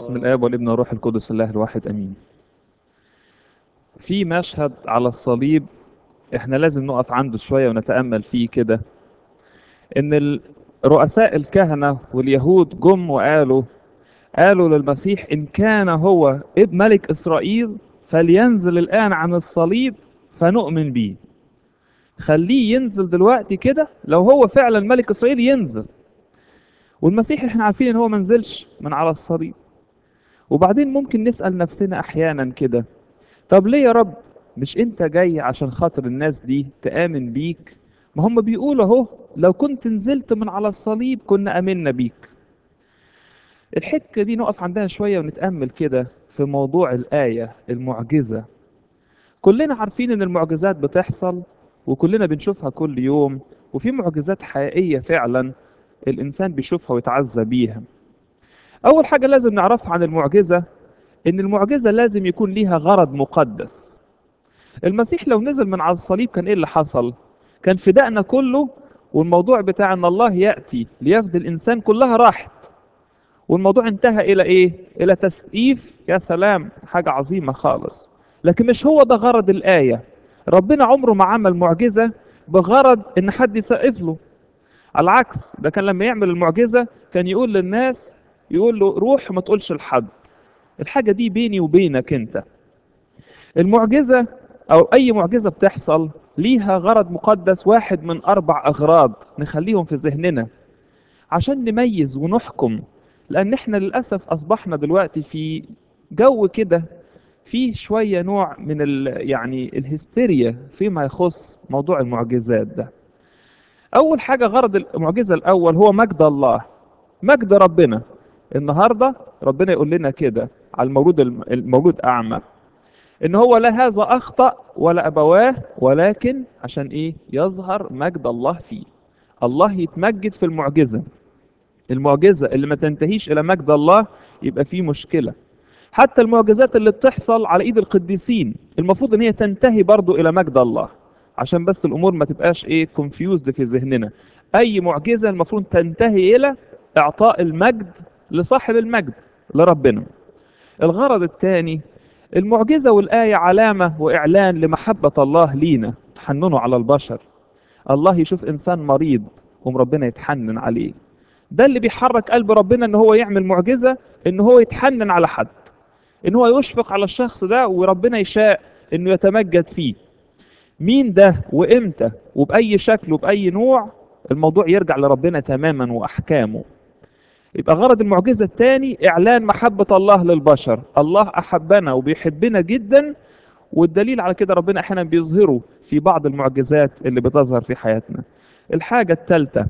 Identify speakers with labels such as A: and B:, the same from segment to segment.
A: باسم الآب والابن والروح القدس الله الواحد أمين في مشهد على الصليب احنا لازم نقف عنده شوية ونتأمل فيه كده ان ال- رؤساء الكهنة واليهود جم وقالوا قالوا للمسيح إن كان هو ابن ملك إسرائيل فلينزل الآن عن الصليب فنؤمن بيه خليه ينزل دلوقتي كده لو هو فعلا ملك إسرائيل ينزل والمسيح احنا عارفين ان هو منزلش من على الصليب وبعدين ممكن نسأل نفسنا احيانا كده طب ليه يا رب مش انت جاي عشان خاطر الناس دي تآمن بيك ما هم بيقولوا اهو لو كنت نزلت من على الصليب كنا آمنا بيك الحكة دي نقف عندها شوية ونتأمل كده في موضوع الآية المعجزة كلنا عارفين ان المعجزات بتحصل وكلنا بنشوفها كل يوم وفي معجزات حقيقية فعلا الإنسان بيشوفها ويتعزى بيها أول حاجة لازم نعرفها عن المعجزة إن المعجزة لازم يكون ليها غرض مقدس المسيح لو نزل من على الصليب كان إيه اللي حصل؟ كان فدائنا كله والموضوع بتاع إن الله يأتي ليفدي الإنسان كلها راحت والموضوع انتهى إلى إيه؟ إلى تسقيف يا سلام حاجة عظيمة خالص لكن مش هو ده غرض الآية ربنا عمره ما عمل معجزة بغرض إن حد يسقف له على العكس ده كان لما يعمل المعجزة كان يقول للناس يقول له روح وما تقولش لحد الحاجة دي بيني وبينك انت المعجزة او اي معجزة بتحصل ليها غرض مقدس واحد من اربع اغراض نخليهم في ذهننا عشان نميز ونحكم لان احنا للاسف اصبحنا دلوقتي في جو كده فيه شوية نوع من ال يعني الهستيريا فيما يخص موضوع المعجزات ده أول حاجة غرض المعجزة الأول هو مجد الله مجد ربنا النهاردة ربنا يقول لنا كده على المولود المولود أعمى إن هو لا هذا أخطأ ولا أبواه ولكن عشان إيه يظهر مجد الله فيه الله يتمجد في المعجزة المعجزة اللي ما تنتهيش إلى مجد الله يبقى فيه مشكلة حتى المعجزات اللي بتحصل على ايد القديسين المفروض ان هي تنتهي برضو الى مجد الله عشان بس الامور ما تبقاش ايه كونفيوزد في ذهننا اي معجزه المفروض تنتهي الى اعطاء المجد لصاحب المجد لربنا الغرض الثاني المعجزه والايه علامه واعلان لمحبه الله لينا تحننه على البشر الله يشوف انسان مريض وربنا يتحنن عليه ده اللي بيحرك قلب ربنا ان هو يعمل معجزه ان هو يتحنن على حد ان هو يشفق على الشخص ده وربنا يشاء انه يتمجد فيه مين ده وامتى وباي شكل وباي نوع الموضوع يرجع لربنا تماما واحكامه يبقى غرض المعجزه الثاني اعلان محبه الله للبشر الله احبنا وبيحبنا جدا والدليل على كده ربنا احيانا بيظهره في بعض المعجزات اللي بتظهر في حياتنا الحاجه الثالثه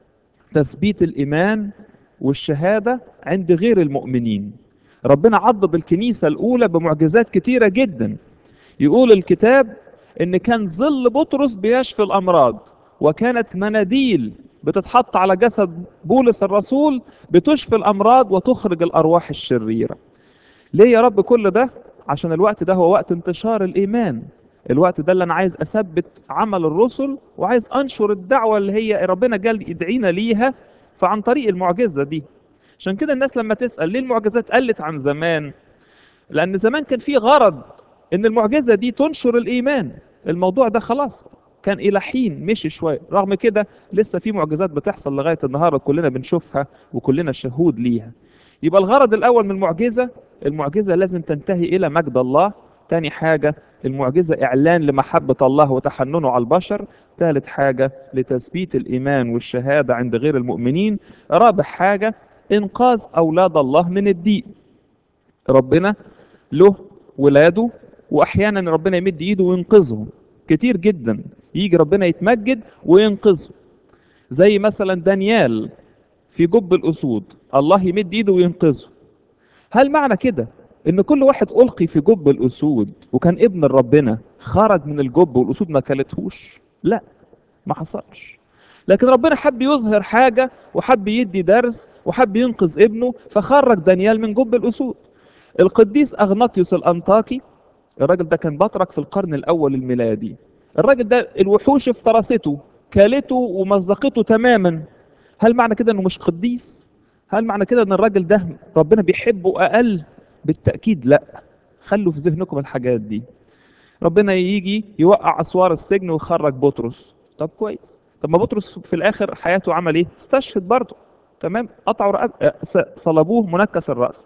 A: تثبيت الايمان والشهاده عند غير المؤمنين ربنا عضد الكنيسه الاولى بمعجزات كتيره جدا يقول الكتاب ان كان ظل بطرس بيشفي الامراض وكانت مناديل بتتحط على جسد بولس الرسول بتشفي الامراض وتخرج الارواح الشريره ليه يا رب كل ده عشان الوقت ده هو وقت انتشار الايمان الوقت ده اللي انا عايز اثبت عمل الرسل وعايز انشر الدعوه اللي هي ربنا جال يدعينا ليها فعن طريق المعجزه دي عشان كده الناس لما تسال ليه المعجزات قلت عن زمان لان زمان كان في غرض ان المعجزه دي تنشر الايمان الموضوع ده خلاص كان الى حين مشي شويه رغم كده لسه في معجزات بتحصل لغايه النهارده كلنا بنشوفها وكلنا شهود ليها يبقى الغرض الاول من المعجزه المعجزه لازم تنتهي الى مجد الله تاني حاجة المعجزة إعلان لمحبة الله وتحننه على البشر ثالث حاجة لتثبيت الإيمان والشهادة عند غير المؤمنين رابع حاجة إنقاذ أولاد الله من الضيق ربنا له ولاده وأحيانا ربنا يمد إيده وينقذهم كتير جدا يجي ربنا يتمجد وينقذه زي مثلا دانيال في جب الأسود الله يمد إيده وينقذه هل معنى كده ان كل واحد القي في جب الاسود وكان ابن ربنا خرج من الجب والاسود ما كلتهوش لا ما حصلش لكن ربنا حب يظهر حاجه وحب يدي درس وحب ينقذ ابنه فخرج دانيال من جب الاسود القديس اغناطيوس الانطاكي الراجل ده كان بطرك في القرن الاول الميلادي الراجل ده الوحوش افترسته كالته ومزقته تماما هل معنى كده انه مش قديس هل معنى كده ان الراجل ده ربنا بيحبه اقل بالتاكيد لا خلوا في ذهنكم الحاجات دي ربنا يجي يوقع اسوار السجن ويخرج بطرس طب كويس طب ما بطرس في الاخر حياته عمل ايه استشهد برضه تمام قطعوا رقب آه، ص- صلبوه منكس الراس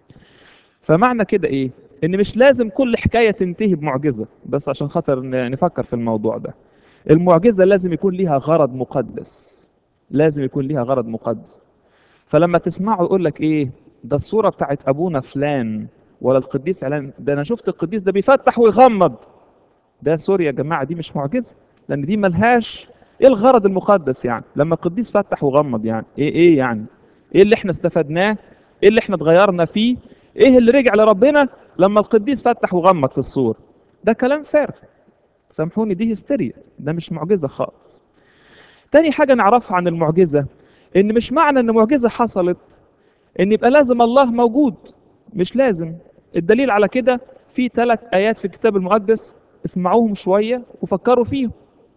A: فمعنى كده ايه ان مش لازم كل حكايه تنتهي بمعجزه بس عشان خاطر ن- نفكر في الموضوع ده المعجزه لازم يكون ليها غرض مقدس لازم يكون ليها غرض مقدس فلما تسمعه يقول لك ايه ده الصوره بتاعت ابونا فلان ولا القديس علان ده انا شفت القديس ده بيفتح ويغمض ده سوري يا جماعه دي مش معجزه لان دي ملهاش ايه الغرض المقدس يعني لما القديس فتح وغمض يعني ايه ايه يعني ايه اللي احنا استفدناه ايه اللي احنا اتغيرنا فيه ايه اللي رجع لربنا لما القديس فتح وغمض في الصور ده كلام فارغ سامحوني دي هستيريا ده مش معجزه خالص تاني حاجه نعرفها عن المعجزه ان مش معنى ان معجزه حصلت ان يبقى لازم الله موجود مش لازم الدليل على كده في ثلاث ايات في الكتاب المقدس اسمعوهم شويه وفكروا فيهم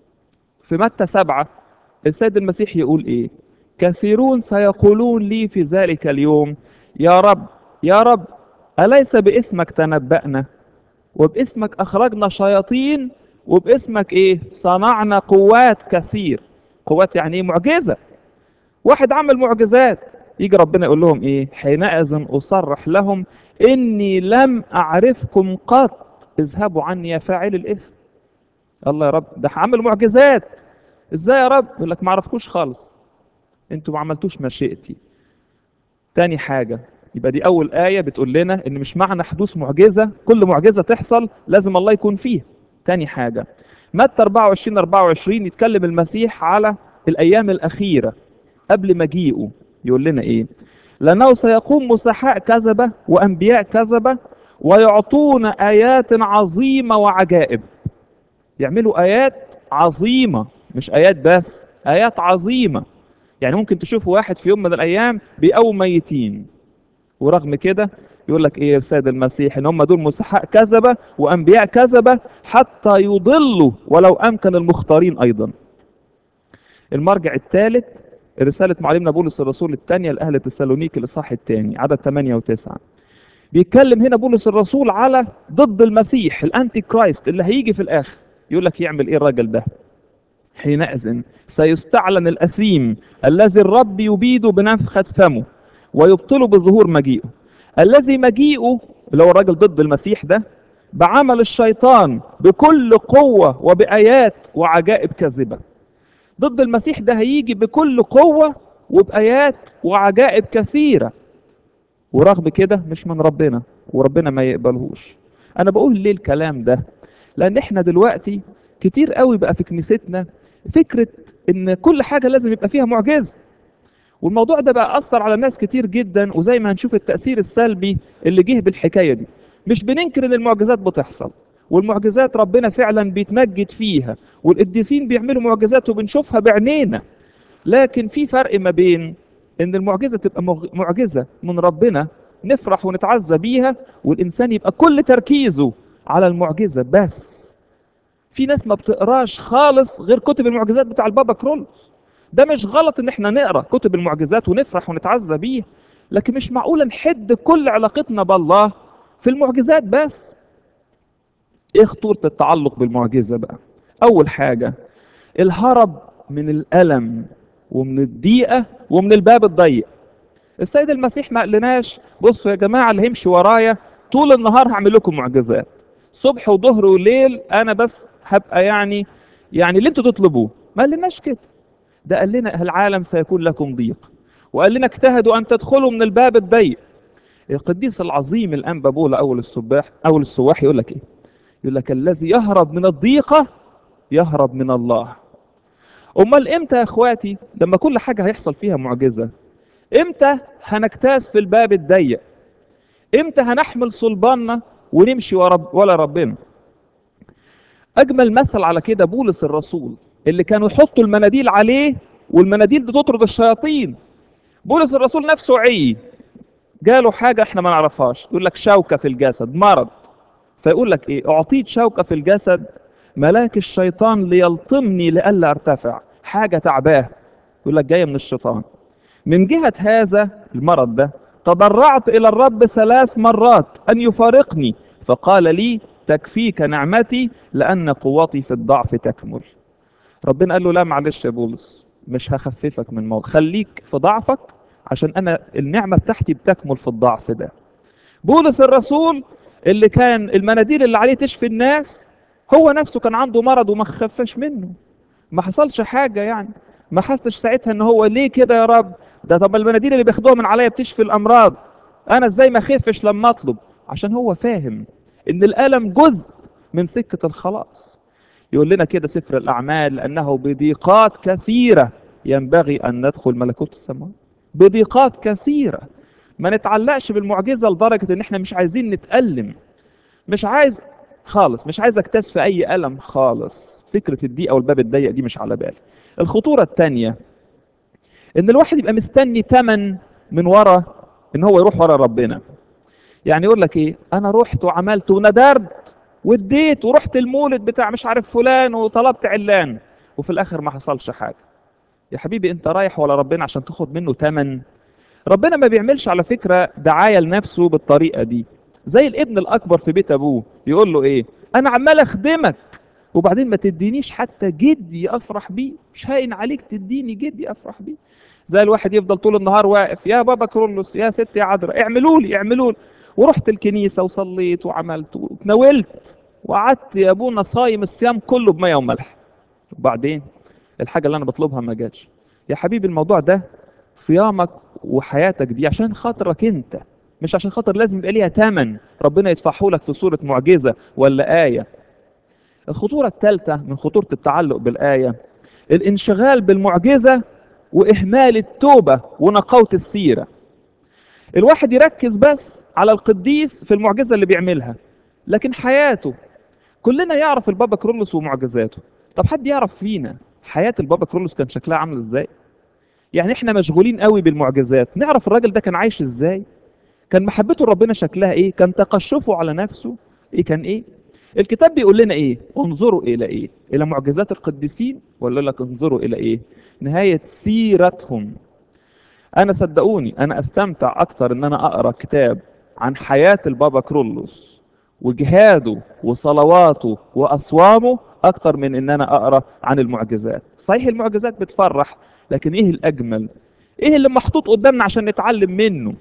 A: في متى سبعة السيد المسيح يقول ايه كثيرون سيقولون لي في ذلك اليوم يا رب يا رب أليس باسمك تنبأنا وباسمك أخرجنا شياطين وباسمك ايه صنعنا قوات كثير قوات يعني ايه معجزة واحد عمل معجزات يجي ربنا يقول لهم ايه حينئذ اصرح لهم اني لم اعرفكم قط اذهبوا عني يا فاعل الاثم الله يا رب ده عمل معجزات ازاي يا رب يقول لك ما اعرفكوش خالص انتوا ما عملتوش مشيئتي تاني حاجة يبقى دي أول آية بتقول لنا إن مش معنى حدوث معجزة كل معجزة تحصل لازم الله يكون فيها. تاني حاجة متى 24 24 يتكلم المسيح على الأيام الأخيرة قبل مجيئه يقول لنا إيه؟ لأنه سيقوم مسحاء كذبة وأنبياء كذبة ويعطون آيات عظيمة وعجائب. يعملوا آيات عظيمة مش آيات بس آيات عظيمة يعني ممكن تشوف واحد في يوم من الأيام بيقوم ميتين ورغم كده يقول لك ايه السيد المسيح ان هم دول مسحاء كذبه وانبياء كذبه حتى يضلوا ولو امكن المختارين ايضا. المرجع الثالث رساله معلمنا بولس الرسول الثانيه لاهل تسالونيك الاصحاح الثاني عدد 8 و9. بيتكلم هنا بولس الرسول على ضد المسيح الانتي كرايست اللي هيجي في الاخر يقول لك يعمل ايه الراجل ده؟ حينئذ سيستعلن الاثيم الذي الرب يبيده بنفخه فمه ويبطله بظهور مجيئه الذي مجيئه اللي هو الراجل ضد المسيح ده بعمل الشيطان بكل قوة وبآيات وعجائب كاذبة ضد المسيح ده هيجي بكل قوة وبآيات وعجائب كثيرة ورغم كده مش من ربنا وربنا ما يقبلهوش أنا بقول ليه الكلام ده لأن إحنا دلوقتي كتير قوي بقى في كنيستنا فكرة إن كل حاجة لازم يبقى فيها معجزة والموضوع ده بقى أثر على ناس كتير جدا وزي ما هنشوف التأثير السلبي اللي جه بالحكاية دي مش بننكر ان المعجزات بتحصل والمعجزات ربنا فعلا بيتمجد فيها والقديسين بيعملوا معجزات وبنشوفها بعينينا لكن في فرق ما بين ان المعجزة تبقى مغ- معجزة من ربنا نفرح ونتعزى بيها والإنسان يبقى كل تركيزه على المعجزة بس في ناس ما بتقراش خالص غير كتب المعجزات بتاع البابا كرولوس ده مش غلط ان احنا نقرا كتب المعجزات ونفرح ونتعزى بيه لكن مش معقول نحد كل علاقتنا بالله في المعجزات بس ايه خطورة التعلق بالمعجزة بقى اول حاجة الهرب من الألم ومن الضيقة ومن الباب الضيق السيد المسيح ما قالناش بصوا يا جماعة اللي هيمشي ورايا طول النهار هعمل لكم معجزات صبح وظهر وليل انا بس هبقى يعني يعني اللي انتوا تطلبوه ما قالناش كده ده قال لنا العالم سيكون لكم ضيق وقال لنا اجتهدوا ان تدخلوا من الباب الضيق القديس العظيم الانبا بولا اول السباح اول السواح يقول لك ايه يقول لك الذي يهرب من الضيقه يهرب من الله امال امتى يا اخواتي لما كل حاجه هيحصل فيها معجزه امتى هنجتاز في الباب الضيق امتى هنحمل صلباننا ونمشي ورا ولا ربنا اجمل مثل على كده بولس الرسول اللي كانوا يحطوا المناديل عليه والمناديل دي تطرد الشياطين بولس الرسول نفسه عي جاله حاجة احنا ما نعرفهاش يقول لك شوكة في الجسد مرض فيقول لك ايه اعطيت شوكة في الجسد ملاك الشيطان ليلطمني لئلا ارتفع حاجة تعباه يقول لك جاية من الشيطان من جهة هذا المرض ده تضرعت إلى الرب ثلاث مرات أن يفارقني فقال لي تكفيك نعمتي لأن قوتي في الضعف تكمل ربنا قال له لا معلش يا بولس مش هخففك من موضوع خليك في ضعفك عشان أنا النعمة بتاعتي بتكمل في الضعف ده بولس الرسول اللي كان المناديل اللي عليه تشفي الناس هو نفسه كان عنده مرض وما خفش منه ما حصلش حاجة يعني ما حسش ساعتها ان هو ليه كده يا رب ده طب المناديل اللي بياخدوها من عليا بتشفي الامراض انا ازاي ما خفش لما اطلب عشان هو فاهم ان الالم جزء من سكة الخلاص يقول لنا كده سفر الاعمال انه بضيقات كثيرة ينبغي ان ندخل ملكوت السماء بضيقات كثيرة ما نتعلقش بالمعجزة لدرجة ان احنا مش عايزين نتألم مش عايز خالص مش عايز اكتشف اي الم خالص فكره الضيق او الباب الضيق دي مش على بالي الخطوره الثانيه ان الواحد يبقى مستني تمن من ورا ان هو يروح ورا ربنا يعني يقول لك ايه انا رحت وعملت وندرت واديت ورحت المولد بتاع مش عارف فلان وطلبت علان وفي الاخر ما حصلش حاجه يا حبيبي انت رايح ولا ربنا عشان تاخد منه تمن ربنا ما بيعملش على فكره دعايه لنفسه بالطريقه دي زي الابن الاكبر في بيت ابوه يقول له ايه انا عمال اخدمك وبعدين ما تدينيش حتى جدي افرح بيه مش هاين عليك تديني جدي افرح بيه زي الواحد يفضل طول النهار واقف يا بابا كرولوس يا ست يا عذراء اعملوا لي اعملوا لي ورحت الكنيسه وصليت وعملت وتناولت وقعدت يا ابونا صايم الصيام كله بميه وملح وبعدين الحاجه اللي انا بطلبها ما جاتش يا حبيبي الموضوع ده صيامك وحياتك دي عشان خاطرك انت مش عشان خاطر لازم يبقى ليها ثمن ربنا يدفعه لك في صورة معجزة ولا آية الخطورة الثالثة من خطورة التعلق بالآية الانشغال بالمعجزة وإهمال التوبة ونقاوة السيرة الواحد يركز بس على القديس في المعجزة اللي بيعملها لكن حياته كلنا يعرف البابا كرولوس ومعجزاته طب حد يعرف فينا حياة البابا كرولوس كان شكلها عامل ازاي يعني احنا مشغولين قوي بالمعجزات نعرف الراجل ده كان عايش ازاي كان محبته لربنا شكلها ايه كان تقشفه على نفسه ايه كان ايه الكتاب بيقول لنا ايه انظروا الى ايه الى معجزات القديسين ولا لك انظروا الى ايه نهاية سيرتهم انا صدقوني انا استمتع اكتر ان انا اقرا كتاب عن حياة البابا كرولوس وجهاده وصلواته واصوامه اكتر من ان انا اقرا عن المعجزات صحيح المعجزات بتفرح لكن ايه الاجمل ايه اللي محطوط قدامنا عشان نتعلم منه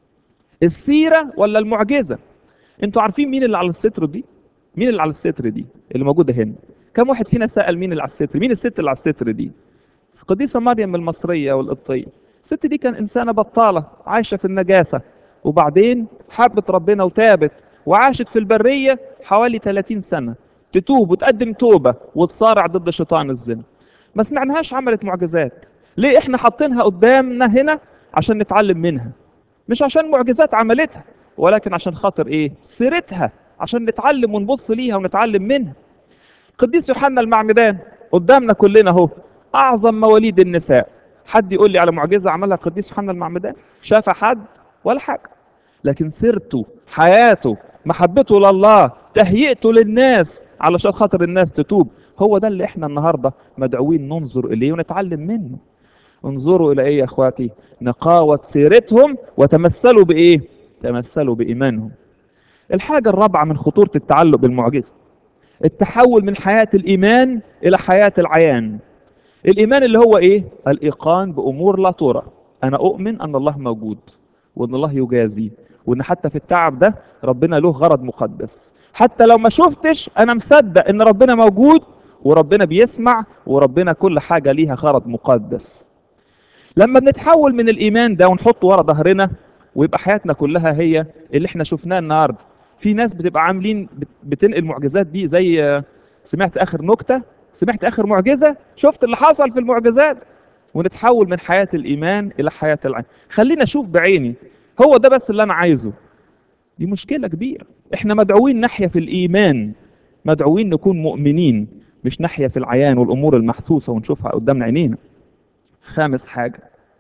A: السيره ولا المعجزه انتوا عارفين مين اللي على الستر دي مين اللي على الستر دي اللي موجوده هنا كم واحد فينا سال مين اللي على الستر مين الست اللي على الستر دي القديسه مريم المصريه والقبطيه الست دي كان انسانه بطاله عايشه في النجاسه وبعدين حبت ربنا وتابت وعاشت في البريه حوالي 30 سنه تتوب وتقدم توبه وتصارع ضد شيطان الزنا ما سمعناهاش عملت معجزات ليه احنا حاطينها قدامنا هنا عشان نتعلم منها مش عشان معجزات عملتها ولكن عشان خاطر ايه سيرتها عشان نتعلم ونبص ليها ونتعلم منها قديس يوحنا المعمدان قدامنا كلنا اهو اعظم مواليد النساء حد يقول لي على معجزه عملها القديس يوحنا المعمدان شاف حد ولا حاجه لكن سيرته حياته محبته لله تهيئته للناس علشان خاطر الناس تتوب هو ده اللي احنا النهارده مدعوين ننظر اليه ونتعلم منه انظروا الى ايه يا اخواتي نقاوة سيرتهم وتمثلوا بايه تمثلوا بايمانهم الحاجة الرابعة من خطورة التعلق بالمعجزة التحول من حياة الايمان الى حياة العيان الايمان اللي هو ايه الايقان بامور لا ترى انا اؤمن ان الله موجود وان الله يجازي وان حتى في التعب ده ربنا له غرض مقدس حتى لو ما شفتش انا مصدق ان ربنا موجود وربنا بيسمع وربنا كل حاجة ليها غرض مقدس لما بنتحول من الايمان ده ونحطه ورا ظهرنا ويبقى حياتنا كلها هي اللي احنا شفناه النهارده في ناس بتبقى عاملين بتنقل المعجزات دي زي سمعت اخر نكته سمعت اخر معجزه شفت اللي حصل في المعجزات ونتحول من حياه الايمان الى حياه العين خلينا اشوف بعيني هو ده بس اللي انا عايزه دي مشكله كبيره احنا مدعوين ناحيه في الايمان مدعوين نكون مؤمنين مش ناحيه في العيان والامور المحسوسه ونشوفها قدام عينينا خامس حاجة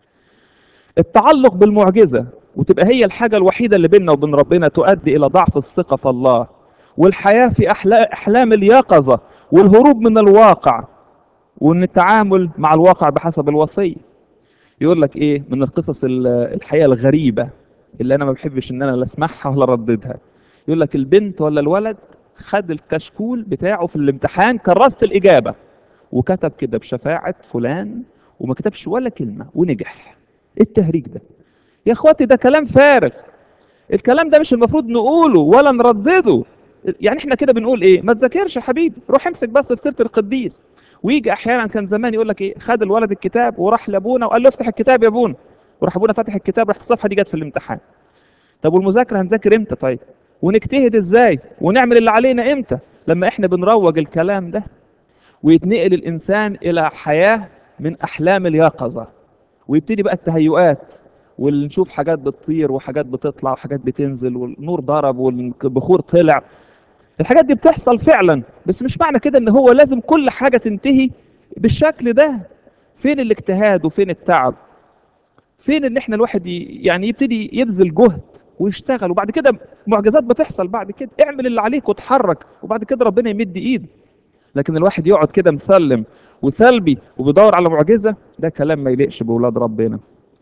A: التعلق بالمعجزة وتبقى هي الحاجة الوحيدة اللي بيننا وبين ربنا تؤدي إلى ضعف الثقة في الله والحياة في أحلام اليقظة والهروب من الواقع وأن التعامل مع الواقع بحسب الوصية يقول لك ايه من القصص ال- الحقيقه الغريبه اللي انا ما بحبش ان انا لا اسمعها ولا ارددها يقول لك البنت ولا الولد خد الكشكول بتاعه في الامتحان كرست الاجابه وكتب كده بشفاعه فلان وما كتبش ولا كلمه ونجح ايه التهريج ده يا اخواتي ده كلام فارغ الكلام ده مش المفروض نقوله ولا نردده يعني احنا كده بنقول ايه ما تذاكرش يا حبيبي روح امسك بس في سيره القديس ويجي احيانا كان زمان يقول لك ايه خد الولد الكتاب وراح لابونا وقال له افتح الكتاب يا ابونا وراح ابونا فتح الكتاب راحت الصفحه دي جت في الامتحان طب والمذاكره هنذاكر امتى طيب ونجتهد ازاي ونعمل اللي علينا امتى لما احنا بنروج الكلام ده ويتنقل الانسان الى حياه من احلام اليقظه ويبتدي بقى التهيؤات ونشوف حاجات بتطير وحاجات بتطلع وحاجات بتنزل والنور ضرب والبخور طلع الحاجات دي بتحصل فعلا بس مش معنى كده ان هو لازم كل حاجه تنتهي بالشكل ده فين الاجتهاد وفين التعب فين ان احنا الواحد ي- يعني يبتدي يبذل جهد ويشتغل وبعد كده معجزات بتحصل بعد كده اعمل اللي عليك وتحرك وبعد كده ربنا يمد ايده لكن الواحد يقعد كده مسلم وسلبي وبيدور على معجزه ده كلام ما يليقش باولاد ربنا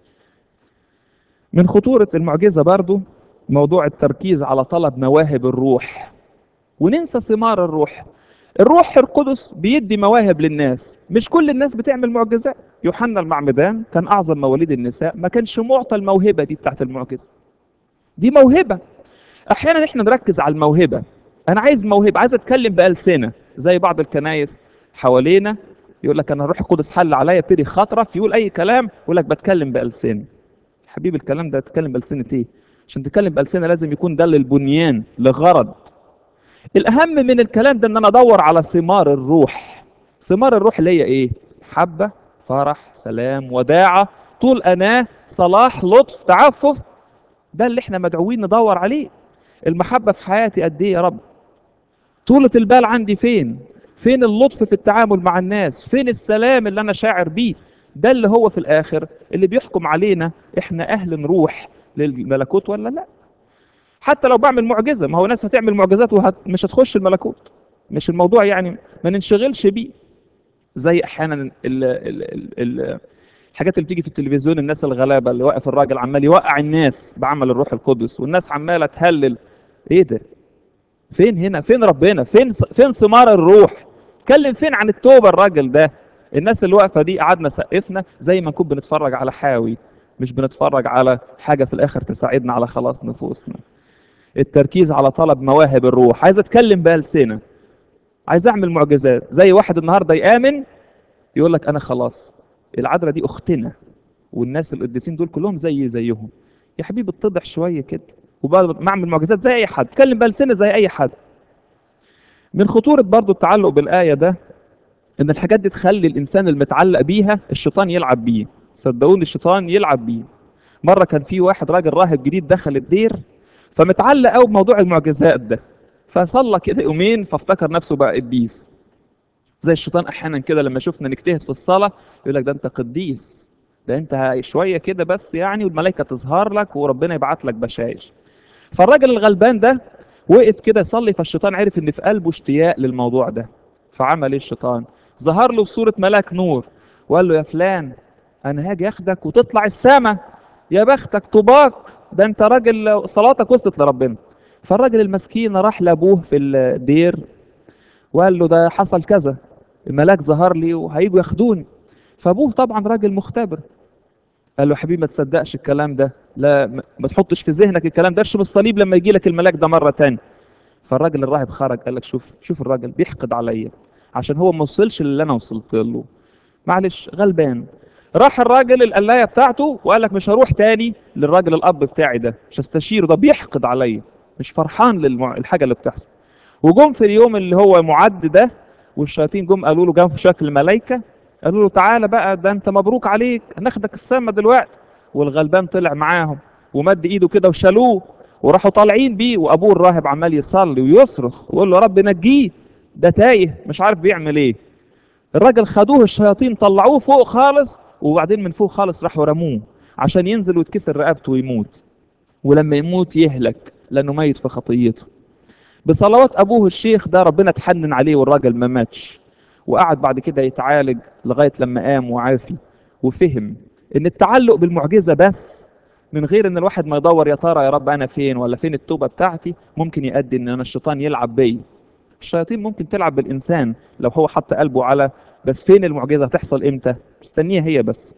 A: من خطورة المعجزة برضو موضوع التركيز على طلب مواهب الروح وننسى ثمار الروح الروح القدس بيدي مواهب للناس مش كل الناس بتعمل معجزات يوحنا المعمدان كان أعظم مواليد النساء ما كانش معطى الموهبة دي بتاعت المعجزة دي موهبة أحيانا إحنا نركز على الموهبة أنا عايز موهبة عايز أتكلم بألسنة زي بعض الكنايس حوالينا يقول لك أنا الروح القدس حل عليا يبتدي خطرف يقول أي كلام يقول لك بتكلم بألسنة حبيبي الكلام ده تتكلم بألسنة ايه عشان تتكلم بألسنة لازم يكون ده للبنيان لغرض الأهم من الكلام ده إن أنا أدور على ثمار الروح ثمار الروح اللي هي إيه محبة فرح سلام وداعة طول أناة صلاح لطف تعفف ده اللي احنا مدعوين ندور عليه المحبة في حياتي قد إيه يا رب طولة البال عندي فين فين اللطف في التعامل مع الناس فين السلام اللي أنا شاعر بيه ده اللي هو في الآخر اللي بيحكم علينا احنا أهل نروح للملكوت ولا لا حتى لو بعمل معجزة ما هو ناس هتعمل معجزات ومش هتخش الملكوت مش الموضوع يعني ما ننشغلش بيه زي احيانا ال ال ال ال الحاجات اللي بتيجي في التلفزيون الناس الغلابه اللي واقف الراجل عمال يوقع الناس بعمل الروح القدس والناس عماله تهلل ايه ده فين هنا فين ربنا فين فين ثمار الروح اتكلم فين عن التوبه الراجل ده الناس اللي واقفه دي قعدنا سقفنا زي ما نكون بنتفرج على حاوي مش بنتفرج على حاجه في الاخر تساعدنا على خلاص نفوسنا التركيز على طلب مواهب الروح عايز اتكلم بألسنة عايز اعمل معجزات زي واحد النهارده يامن يقول لك انا خلاص العذراء دي اختنا والناس القديسين دول كلهم زي زيهم يا حبيبي اتضح شويه كده وبعد ما اعمل معجزات زي اي حد اتكلم بألسنة زي اي حد من خطوره برضو التعلق بالايه ده ان الحاجات دي تخلي الانسان المتعلق بيها الشيطان يلعب بيه صدقوني الشيطان يلعب بيه مره كان في واحد راجل راهب جديد دخل الدير فمتعلق قوي بموضوع المعجزات ده فصلى كده يومين فافتكر نفسه بقى قديس زي الشيطان احيانا كده لما شفنا نجتهد في الصلاه يقول لك ده انت قديس ده انت شويه كده بس يعني والملائكه تظهر لك وربنا يبعت لك بشاير فالراجل الغلبان ده وقف كده يصلي فالشيطان عرف ان في قلبه اشتياق للموضوع ده فعمل ايه الشيطان ظهر له بصوره ملاك نور وقال له يا فلان انا هاجي اخدك وتطلع السما يا بختك طوباك ده انت راجل صلاتك وصلت لربنا فالراجل المسكين راح لابوه في الدير وقال له ده حصل كذا الملاك ظهر لي وهيجوا ياخدوني فابوه طبعا راجل مختبر قال له حبيبي ما تصدقش الكلام ده لا ما تحطش في ذهنك الكلام ده ارشم الصليب لما يجي لك الملاك ده مره تاني فالراجل الراهب خرج قال لك شوف شوف الراجل بيحقد عليا عشان هو ما وصلش للي انا وصلت له معلش غلبان راح الراجل القلايه بتاعته وقال لك مش هروح تاني للراجل الاب بتاعي ده مش هستشيره ده بيحقد عليا مش فرحان للحاجه اللي بتحصل وجم في اليوم اللي هو معد ده والشياطين جم قالوا له جم في شكل ملائكه قالوا له تعالى بقى ده انت مبروك عليك هناخدك السما دلوقتي والغلبان طلع معاهم ومد ايده كده وشالوه وراحوا طالعين بيه وابوه الراهب عمال يصلي ويصرخ ويقول له رب نجيه ده تايه مش عارف بيعمل ايه الراجل خدوه الشياطين طلعوه فوق خالص وبعدين من فوق خالص راحوا رموه عشان ينزل ويتكسر رقبته ويموت ولما يموت يهلك لانه ميت في خطيته بصلوات ابوه الشيخ ده ربنا اتحنن عليه والراجل ما ماتش وقعد بعد كده يتعالج لغايه لما قام وعافي وفهم ان التعلق بالمعجزه بس من غير ان الواحد ما يدور يا ترى يا رب انا فين ولا فين التوبه بتاعتي ممكن يؤدي ان انا الشيطان يلعب بيا الشياطين ممكن تلعب بالانسان لو هو حط قلبه على بس فين المعجزه هتحصل امتى مستنيها هي بس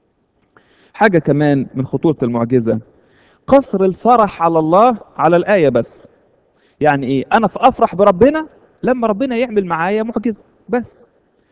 A: حاجه كمان من خطوره المعجزه قصر الفرح على الله على الايه بس يعني ايه انا في افرح بربنا لما ربنا يعمل معايا معجزه بس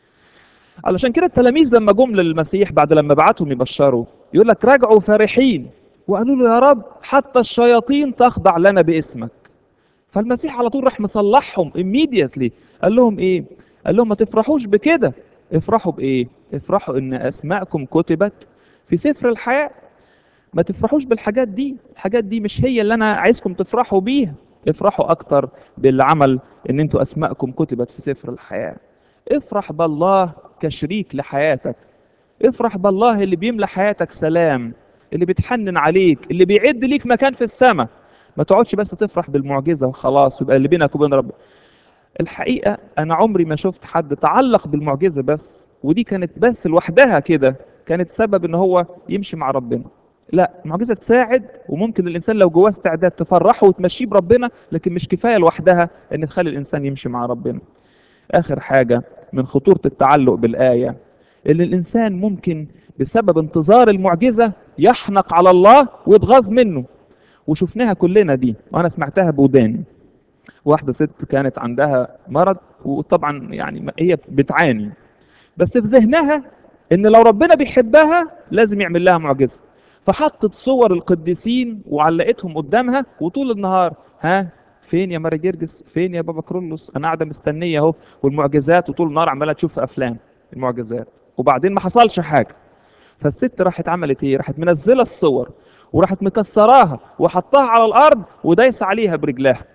A: علشان كده التلاميذ لما جم للمسيح بعد لما بعتهم يبشروا يقول لك رجعوا فرحين وقالوا له يا رب حتى الشياطين تخضع لنا باسمك فالمسيح على طول راح مصلحهم immediately قال لهم ايه قال لهم ما تفرحوش بكده افرحوا بايه افرحوا ان اسماءكم كتبت في سفر الحياه ما تفرحوش بالحاجات دي الحاجات دي مش هي اللي انا عايزكم تفرحوا بيها افرحوا اكتر بالعمل ان انتوا اسماءكم كتبت في سفر الحياه افرح بالله كشريك لحياتك افرح بالله اللي بيملى حياتك سلام اللي بيتحنن عليك اللي بيعد ليك مكان في السماء ما تقعدش بس تفرح بالمعجزه وخلاص ويبقى اللي بينك وبين ربنا الحقيقه انا عمري ما شفت حد تعلق بالمعجزه بس ودي كانت بس لوحدها كده كانت سبب ان هو يمشي مع ربنا لا المعجزه تساعد وممكن الانسان لو جواه استعداد تفرحه وتمشيه بربنا لكن مش كفايه لوحدها ان تخلي الانسان يمشي مع ربنا اخر حاجه من خطوره التعلق بالايه ان الانسان ممكن بسبب انتظار المعجزه يحنق على الله ويتغاظ منه وشفناها كلنا دي وانا سمعتها بوداني واحده ست كانت عندها مرض وطبعا يعني هي بتعاني بس في ذهنها ان لو ربنا بيحبها لازم يعمل لها معجزه فحطت صور القديسين وعلقتهم قدامها وطول النهار ها فين يا ماري جرجس فين يا بابا كرولوس انا قاعده مستنيه اهو والمعجزات وطول النهار عماله تشوف في افلام المعجزات وبعدين ما حصلش حاجه فالست راحت عملت ايه راحت منزله الصور وراحت مكسراها وحطها على الارض ودايسه عليها برجلها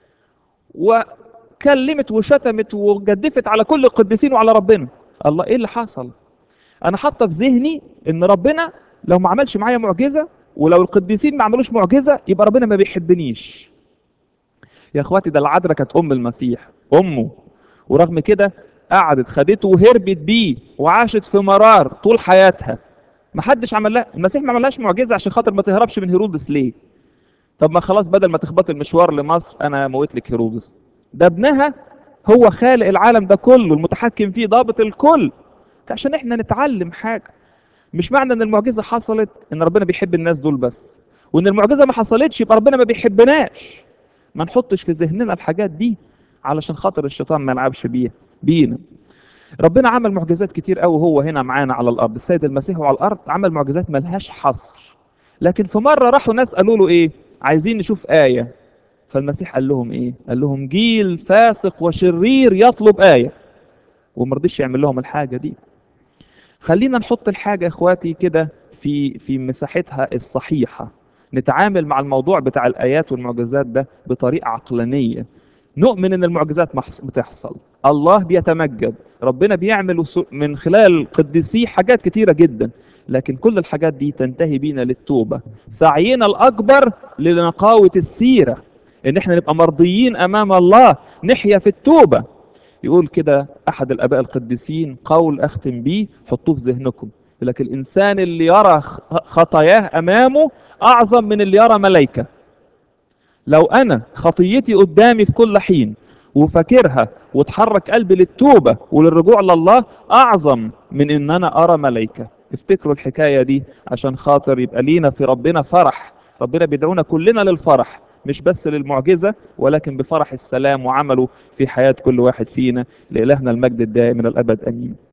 A: وكلمت وشتمت وجدفت على كل القديسين وعلى ربنا الله ايه اللي حصل انا حاطه في ذهني ان ربنا لو ما عملش معايا معجزه ولو القديسين ما عملوش معجزه يبقى ربنا ما بيحبنيش يا اخواتي ده العذراء كانت ام المسيح امه ورغم كده قعدت خدته وهربت بيه وعاشت في مرار طول حياتها ما حدش عمل لها المسيح ما عملهاش معجزه عشان خاطر ما تهربش من هيرودس ليه طب ما خلاص بدل ما تخبط المشوار لمصر انا موت لك هيرودس ده ابنها هو خالق العالم ده كله المتحكم فيه ضابط الكل عشان احنا نتعلم حاجه مش معنى ان المعجزه حصلت ان ربنا بيحب الناس دول بس وان المعجزه ما حصلتش يبقى ربنا ما بيحبناش ما نحطش في ذهننا الحاجات دي علشان خاطر الشيطان ما يلعبش بيها بينا ربنا عمل معجزات كتير قوي هو هنا معانا على الارض السيد المسيح هو على الارض عمل معجزات ملهاش حصر لكن في مره راحوا ناس قالوا له ايه عايزين نشوف ايه فالمسيح قال لهم ايه قال لهم جيل فاسق وشرير يطلب ايه وما رضيش يعمل لهم الحاجه دي خلينا نحط الحاجه يا اخواتي كده في في مساحتها الصحيحه نتعامل مع الموضوع بتاع الايات والمعجزات ده بطريقه عقلانيه نؤمن ان المعجزات بتحصل الله بيتمجد ربنا بيعمل من خلال قديسيه حاجات كتيره جدا لكن كل الحاجات دي تنتهي بينا للتوبه سعينا الاكبر لنقاوه السيره ان احنا نبقى مرضيين امام الله نحيا في التوبه يقول كده احد الاباء القديسين قول اختم بيه حطوه في ذهنكم لكن الانسان اللي يرى خطاياه امامه اعظم من اللي يرى ملائكه لو انا خطيتي قدامي في كل حين وفاكرها وتحرك قلبي للتوبه وللرجوع لله اعظم من ان انا ارى ملائكه افتكروا الحكايه دي عشان خاطر يبقى لينا في ربنا فرح ربنا بيدعونا كلنا للفرح مش بس للمعجزة ولكن بفرح السلام وعمله في حياة كل واحد فينا لإلهنا المجد الدائم من الأبد أمين